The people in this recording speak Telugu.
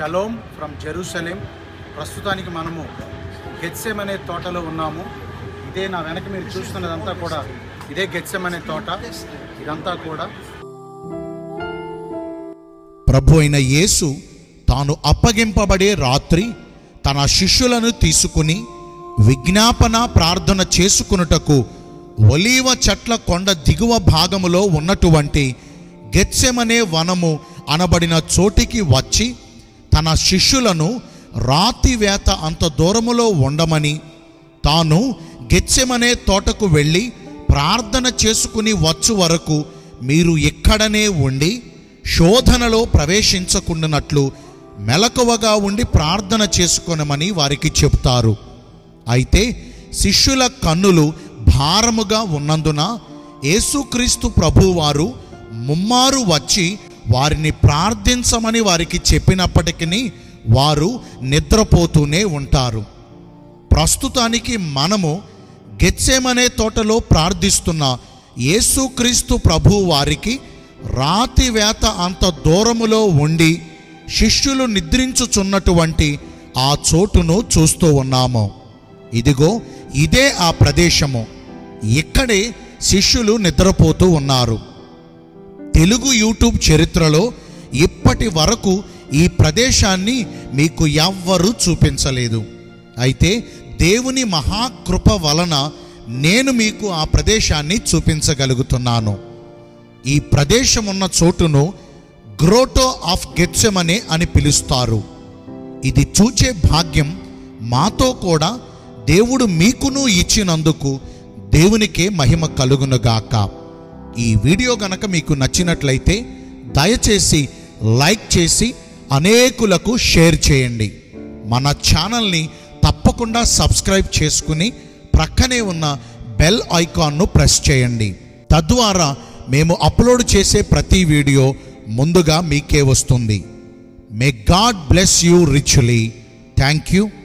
షలోమ్ ఫ్రమ్ జెరూసలేం ప్రస్తుతానికి మనము గెత్సెమ్ అనే తోటలో ఉన్నాము ఇదే నా వెనక మీరు చూస్తున్నదంతా కూడా ఇదే గెత్సెమ్ అనే తోట ఇదంతా కూడా ప్రభు అయిన యేసు తాను అప్పగింపబడే రాత్రి తన శిష్యులను తీసుకుని విజ్ఞాపన ప్రార్థన చేసుకునుటకు ఒలీవ చెట్ల కొండ దిగువ భాగములో ఉన్నటువంటి గెత్సెమనే వనము అనబడిన చోటికి వచ్చి తన శిష్యులను రాతివేత అంత దూరములో ఉండమని తాను గెత్సెమనే తోటకు వెళ్ళి ప్రార్థన చేసుకుని వచ్చు వరకు మీరు ఇక్కడనే ఉండి శోధనలో ప్రవేశించకుండానట్లు మెలకువగా ఉండి ప్రార్థన చేసుకొనమని వారికి చెప్తారు అయితే శిష్యుల కన్నులు భారముగా ఉన్నందున యేసుక్రీస్తు ప్రభువారు ముమ్మారు వచ్చి వారిని ప్రార్థించమని వారికి చెప్పినప్పటికీ వారు నిద్రపోతూనే ఉంటారు ప్రస్తుతానికి మనము గెత్సేమనే తోటలో ప్రార్థిస్తున్న యేసుక్రీస్తు ప్రభు వారికి రాతి వేత అంత దూరములో ఉండి శిష్యులు నిద్రించుచున్నటువంటి ఆ చోటును చూస్తూ ఉన్నాము ఇదిగో ఇదే ఆ ప్రదేశము ఇక్కడే శిష్యులు నిద్రపోతూ ఉన్నారు తెలుగు యూట్యూబ్ చరిత్రలో ఇప్పటి వరకు ఈ ప్రదేశాన్ని మీకు ఎవ్వరూ చూపించలేదు అయితే దేవుని మహాకృప వలన నేను మీకు ఆ ప్రదేశాన్ని చూపించగలుగుతున్నాను ఈ ప్రదేశం ఉన్న చోటును గ్రోటో ఆఫ్ గెత్సెమనే అని పిలుస్తారు ఇది చూచే భాగ్యం మాతో కూడా దేవుడు మీకును ఇచ్చినందుకు దేవునికే మహిమ కలుగునుగాక ఈ వీడియో గనక మీకు నచ్చినట్లయితే దయచేసి లైక్ చేసి అనేకులకు షేర్ చేయండి మన ఛానల్ని తప్పకుండా సబ్స్క్రైబ్ చేసుకుని ప్రక్కనే ఉన్న బెల్ ఐకాన్ను ప్రెస్ చేయండి తద్వారా మేము అప్లోడ్ చేసే ప్రతి వీడియో ముందుగా మీకే వస్తుంది may God bless you richly thank you